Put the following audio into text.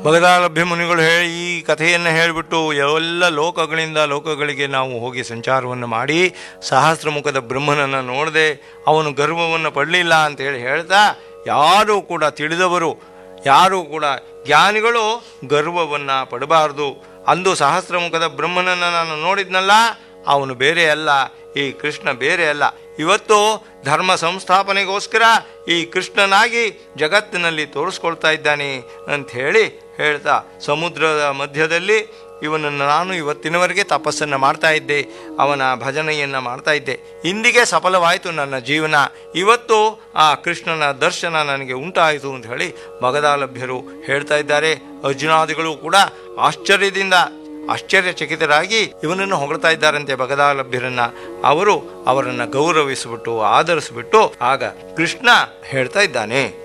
ಭಗದಾಲಭ್ಯ ಮುನಿಗಳು ಹೇಳಿ ಈ ಕಥೆಯನ್ನು ಹೇಳಿಬಿಟ್ಟು ಎಲ್ಲ ಲೋಕಗಳಿಂದ ಲೋಕಗಳಿಗೆ ನಾವು ಹೋಗಿ ಸಂಚಾರವನ್ನು ಮಾಡಿ ಸಹಸ್ರಮುಖದ ಬ್ರಹ್ಮನನ್ನು ನೋಡದೆ ಅವನು ಗರ್ವವನ್ನು ಪಡಲಿಲ್ಲ ಅಂತೇಳಿ ಹೇಳ್ತಾ ಯಾರೂ ಕೂಡ ತಿಳಿದವರು ಯಾರೂ ಕೂಡ ಜ್ಞಾನಿಗಳು ಗರ್ವವನ್ನು ಪಡಬಾರದು ಅಂದು ಸಹಸ್ರಮುಖದ ಬ್ರಹ್ಮನನ್ನು ನಾನು ನೋಡಿದ್ನಲ್ಲ ಅವನು ಬೇರೆ ಅಲ್ಲ ಈ ಕೃಷ್ಣ ಬೇರೆ ಅಲ್ಲ ಇವತ್ತು ಧರ್ಮ ಸಂಸ್ಥಾಪನೆಗೋಸ್ಕರ ಈ ಕೃಷ್ಣನಾಗಿ ಜಗತ್ತಿನಲ್ಲಿ ತೋರಿಸ್ಕೊಳ್ತಾ ಇದ್ದಾನೆ ಅಂತ ಹೇಳಿ ಹೇಳ್ತಾ ಸಮುದ್ರದ ಮಧ್ಯದಲ್ಲಿ ಇವನನ್ನು ನಾನು ಇವತ್ತಿನವರೆಗೆ ತಪಸ್ಸನ್ನು ಮಾಡ್ತಾ ಇದ್ದೆ ಅವನ ಭಜನೆಯನ್ನು ಮಾಡ್ತಾ ಇದ್ದೆ ಇಂದಿಗೆ ಸಫಲವಾಯಿತು ನನ್ನ ಜೀವನ ಇವತ್ತು ಆ ಕೃಷ್ಣನ ದರ್ಶನ ನನಗೆ ಉಂಟಾಯಿತು ಅಂತ ಹೇಳಿ ಭಗದಾಲಭ್ಯರು ಹೇಳ್ತಾ ಇದ್ದಾರೆ ಅರ್ಜುನಾದಿಗಳು ಕೂಡ ಆಶ್ಚರ್ಯದಿಂದ ಆಶ್ಚರ್ಯಚಕಿತರಾಗಿ ಇವನನ್ನು ಹೊಗಳ್ತಾ ಇದ್ದಾರಂತೆ ಭಗದಾಲಭ್ಯರನ್ನ ಅವರು ಅವರನ್ನ ಗೌರವಿಸಿಬಿಟ್ಟು ಆಧರಿಸಿಬಿಟ್ಟು ಆಗ ಕೃಷ್ಣ ಹೇಳ್ತಾ ಇದ್ದಾನೆ